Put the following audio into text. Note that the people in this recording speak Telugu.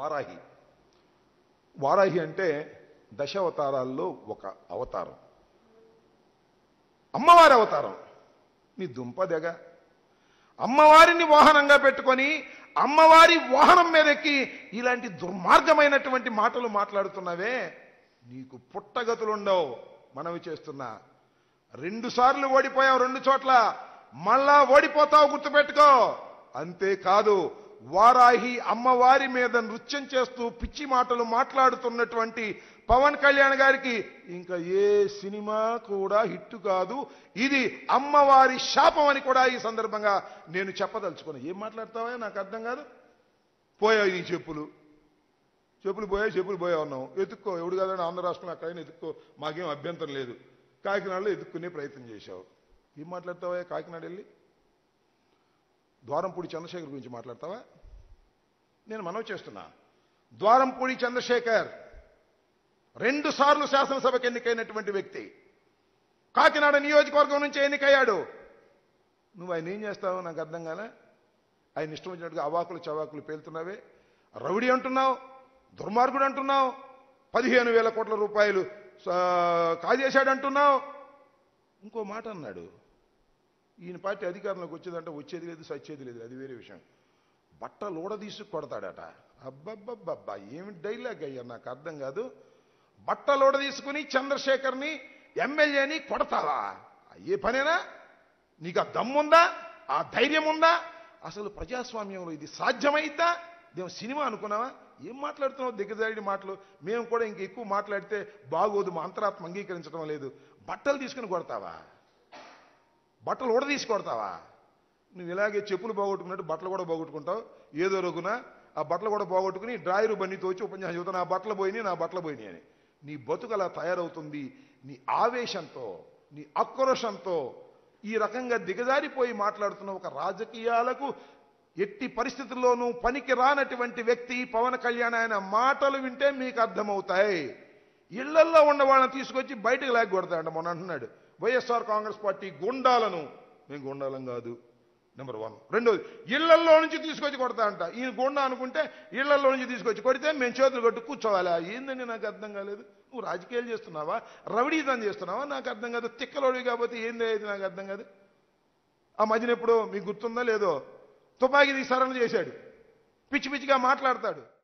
వారాహి వారాహి అంటే దశావతారాల్లో ఒక అవతారం అమ్మవారి అవతారం నీ దుంపదెగ అమ్మవారిని వాహనంగా పెట్టుకొని అమ్మవారి వాహనం మీద ఎక్కి ఇలాంటి దుర్మార్గమైనటువంటి మాటలు మాట్లాడుతున్నావే నీకు పుట్టగతులుండవు మనవి చేస్తున్నా రెండు సార్లు ఓడిపోయావు రెండు చోట్ల మళ్ళా ఓడిపోతావు గుర్తుపెట్టుకో అంతేకాదు వారాహి అమ్మవారి మీద నృత్యం చేస్తూ పిచ్చి మాటలు మాట్లాడుతున్నటువంటి పవన్ కళ్యాణ్ గారికి ఇంకా ఏ సినిమా కూడా హిట్ కాదు ఇది అమ్మవారి శాపం అని కూడా ఈ సందర్భంగా నేను చెప్పదలుచుకున్నా ఏం మాట్లాడతావా నాకు అర్థం కాదు పోయాయి నీ చెప్పులు చెప్పులు పోయాయి చెప్పులు పోయా ఉన్నాం ఎత్తుక్కో ఎవడు కాదని ఆంధ్ర రాష్ట్రంలో అక్కడైనా ఎత్తుక్కో మాకేం అభ్యంతరం లేదు కాకినాడలో ఎత్తుక్కునే ప్రయత్నం చేశావు ఏం మాట్లాడతావా కాకినాడ వెళ్ళి ద్వారంపూడి చంద్రశేఖర్ గురించి మాట్లాడతావా నేను మనవి చేస్తున్నా ద్వారంపూడి చంద్రశేఖర్ రెండు సార్లు శాసనసభకు ఎన్నికైనటువంటి వ్యక్తి కాకినాడ నియోజకవర్గం నుంచి ఎన్నికయ్యాడు నువ్వు ఆయన ఏం చేస్తావో నాకు అర్థం కాలే ఆయన ఇష్టం వచ్చినట్టుగా అవాకులు చవాకులు పేలుతున్నావే రౌడీ అంటున్నావు దుర్మార్గుడు అంటున్నావు పదిహేను వేల కోట్ల రూపాయలు స- కాజేశాడు అంటున్నావు ఇంకో మాట అన్నాడు ఈయన పార్టీ అధికారంలోకి వచ్చేదంటే వచ్చేది లేదు సచ్చేది లేదు అది వేరే విషయం బట్టలు ఊడదీసి కొడతాడట అబ్బబ్బబ్బబ్బా ఏమి డైలాగ్ అయ్యా నాకు అర్థం కాదు బట్టలు ఊడదీసుకుని చంద్రశేఖర్ని ఎమ్మెల్యేని కొడతావా ఏ పనేనా నీకు ఆ దమ్ముందా ఆ ధైర్యం ఉందా అసలు ప్రజాస్వామ్యంలో ఇది సాధ్యమైద్దా దేం సినిమా అనుకున్నావా ఏం మాట్లాడుతున్నావు దిగజాడి మాటలు మేము కూడా ఇంక ఎక్కువ మాట్లాడితే బాగోదు మా అంతరాత్మ అంగీకరించడం లేదు బట్టలు తీసుకుని కొడతావా బట్టలు ఊడదీసి కొడతావా నువ్వు ఇలాగే చెప్పులు పోగొట్టుకున్నట్టు బట్టలు కూడా పోగొట్టుకుంటావు ఏదో రొగున ఆ బట్టలు కూడా పోగొట్టుకుని డ్రాయరు బండి తోచి ఉపన్యాసం చెబుతా నా బట్టలు పోయినాయి నా బట్టలు పోయినాయి అని నీ బతుకు అలా తయారవుతుంది నీ ఆవేశంతో నీ ఆక్రోషంతో ఈ రకంగా దిగజారిపోయి మాట్లాడుతున్న ఒక రాజకీయాలకు ఎట్టి పరిస్థితుల్లోనూ పనికి రానటువంటి వ్యక్తి పవన్ కళ్యాణ్ ఆయన మాటలు వింటే మీకు అర్థమవుతాయి ఇళ్లల్లో ఉన్న వాళ్ళని తీసుకొచ్చి బయటకు లాగి కొడతాడంట మొన్న అంటున్నాడు వైఎస్ఆర్ కాంగ్రెస్ పార్టీ గుండాలను మేము గుండాలం కాదు నెంబర్ వన్ రెండోది ఇళ్లల్లో నుంచి తీసుకొచ్చి కొడతా అంట ఈయన గుండా అనుకుంటే ఇళ్లల్లో నుంచి తీసుకొచ్చి కొడితే మేము చేతులు కట్టు కూర్చోవాలా ఏందండి నాకు అర్థం కాలేదు నువ్వు రాజకీయాలు చేస్తున్నావా రవడీతం చేస్తున్నావా నాకు అర్థం కాదు తిక్కలోడివి కాబట్టి ఏంది అది నాకు అర్థం కాదు ఆ మధ్యన ఎప్పుడు మీకు గుర్తుందా లేదో తుపాకీ తీసారని చేశాడు పిచ్చి పిచ్చిగా మాట్లాడతాడు